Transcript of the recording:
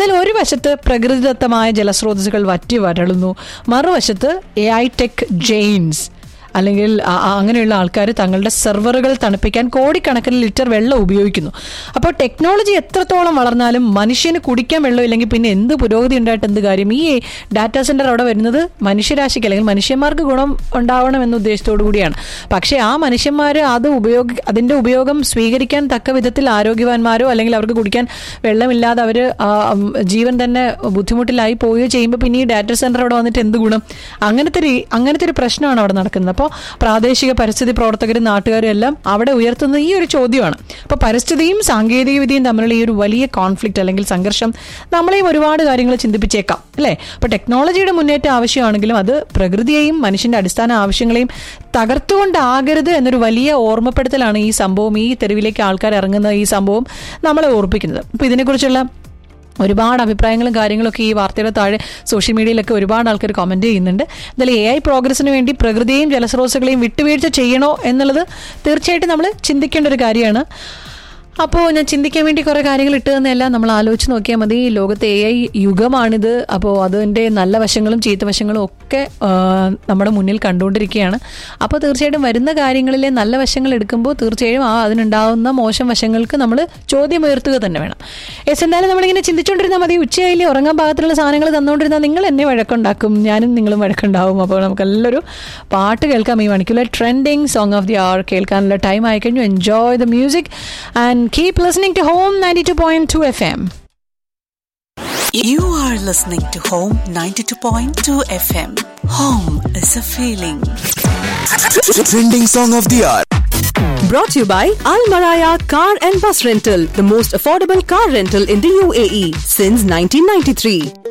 എന്നാൽ ഒരു വശത്ത് പ്രകൃതിദത്തമായ ജലസ്രോതസ്സുകൾ വറ്റി വരളുന്നു മറുവശത്ത് എ ഐ ടെക് ജെയിൻസ് അല്ലെങ്കിൽ ആ- ആ അങ്ങനെയുള്ള ആൾക്കാർ തങ്ങളുടെ സെർവറുകൾ തണുപ്പിക്കാൻ കോടിക്കണക്കിന് ലിറ്റർ വെള്ളം ഉപയോഗിക്കുന്നു അപ്പോൾ ടെക്നോളജി എത്രത്തോളം വളർന്നാലും മനുഷ്യന് കുടിക്കാൻ വെള്ളം ഇല്ലെങ്കിൽ പിന്നെ എന്ത് പുരോഗതി ഉണ്ടായിട്ട് എന്ത് കാര്യം ഈ ഡാറ്റാ സെന്റർ അവിടെ വരുന്നത് മനുഷ്യരാശിക്ക് അല്ലെങ്കിൽ മനുഷ്യന്മാർക്ക് ഗുണം ഉണ്ടാവണം എന്ന ഉദ്ദേശത്തോടു കൂടിയാണ് പക്ഷേ ആ മനുഷ്യന്മാർ അത് ഉപയോഗ അതിന്റെ ഉപയോഗം സ്വീകരിക്കാൻ തക്ക വിധത്തിൽ ആരോഗ്യവാന്മാരോ അല്ലെങ്കിൽ അവർക്ക് കുടിക്കാൻ വെള്ളമില്ലാതെ അവർ ജീവൻ തന്നെ ബുദ്ധിമുട്ടിലായി പോവുകയോ ചെയ്യുമ്പോൾ പിന്നെ ഈ ഡാറ്റാ സെന്റർ അവിടെ വന്നിട്ട് എന്ത് ഗുണം അങ്ങനത്തെ ഒരു അങ്ങനത്തെ ഒരു പ്രശ്നമാണ് അവിടെ നടക്കുന്നത് അപ്പോൾ പ്രാദേശിക പരിസ്ഥിതി പ്രവർത്തകരും നാട്ടുകാരും എല്ലാം അവിടെ ഉയർത്തുന്നത് ഈ ഒരു ചോദ്യമാണ് അപ്പോൾ പരിസ്ഥിതിയും സാങ്കേതിക വിദ്യയും തമ്മിലുള്ള ഈ ഒരു വലിയ കോൺഫ്ലിക്റ്റ് അല്ലെങ്കിൽ സംഘർഷം നമ്മളെയും ഒരുപാട് കാര്യങ്ങൾ ചിന്തിപ്പിച്ചേക്കാം അല്ലേ അപ്പോൾ ടെക്നോളജിയുടെ മുന്നേറ്റം ആവശ്യമാണെങ്കിലും അത് പ്രകൃതിയെയും മനുഷ്യന്റെ അടിസ്ഥാന ആവശ്യങ്ങളെയും തകർത്തുകൊണ്ടാകരുത് എന്നൊരു വലിയ ഓർമ്മപ്പെടുത്തലാണ് ഈ സംഭവം ഈ തെരുവിലേക്ക് ആൾക്കാർ ഇറങ്ങുന്ന ഈ സംഭവം നമ്മളെ ഓർപ്പിക്കുന്നത് അപ്പോൾ ഇതിനെക്കുറിച്ചുള്ള ഒരുപാട് അഭിപ്രായങ്ങളും കാര്യങ്ങളൊക്കെ ഈ വാർത്തയുടെ താഴെ സോഷ്യൽ മീഡിയയിലൊക്കെ ഒരുപാട് ആൾക്കാർ കമന്റ് ചെയ്യുന്നുണ്ട് എന്തായാലും എ ഐ പ്രോഗ്രസിന് വേണ്ടി പ്രകൃതിയെയും ജലസ്രോതസ്സുകളെയും വിട്ടുവീഴ്ച ചെയ്യണോ എന്നുള്ളത് തീർച്ചയായിട്ടും നമ്മൾ ചിന്തിക്കേണ്ട ഒരു കാര്യമാണ് അപ്പോൾ ഞാൻ ചിന്തിക്കാൻ വേണ്ടി കുറേ കാര്യങ്ങൾ ഇട്ട് തന്നെല്ലാം നമ്മൾ ആലോചിച്ച് നോക്കിയാൽ മതി ഈ ലോകത്തെ എ ഐ യുഗമാണിത് അപ്പോൾ അതിൻ്റെ നല്ല വശങ്ങളും ചീത്ത വശങ്ങളും ഒക്കെ ആ, നമ്മുടെ മുന്നിൽ കണ്ടുകൊണ്ടിരിക്കുകയാണ് അപ്പോൾ തീർച്ചയായിട്ടും വരുന്ന കാര്യങ്ങളിലെ നല്ല വശങ്ങൾ എടുക്കുമ്പോൾ തീർച്ചയായും ആ അതിനുണ്ടാവുന്ന മോശം വശങ്ങൾക്ക് നമ്മൾ ചോദ്യം ഉയർത്തുക തന്നെ വേണം എസ് എന്തായാലും നമ്മളിങ്ങനെ ചിന്തിച്ചുകൊണ്ടിരുന്നാൽ മതി ഉച്ചയായില്ലേ ഉറങ്ങാൻ പാകത്തിലുള്ള സാധനങ്ങൾ തന്നുകൊണ്ടിരുന്നാൽ നിങ്ങൾ എന്നെ വഴക്കുണ്ടാക്കും ഞാനും നിങ്ങളും വഴക്കുണ്ടാവും അപ്പോൾ നമുക്ക് നല്ലൊരു പാട്ട് കേൾക്കാം ഈ മണിക്കൂറിലെ trending song of the hour കേൾക്കാനുള്ള ടൈം ആയിക്കഴിഞ്ഞു enjoy the music and keep listening to home ninety two point two F M You are listening to Home 92.2 FM. Home is a feeling. Trending song of the hour. Brought to you by Al Maraya Car and Bus Rental, the most affordable car rental in the UAE since 1993.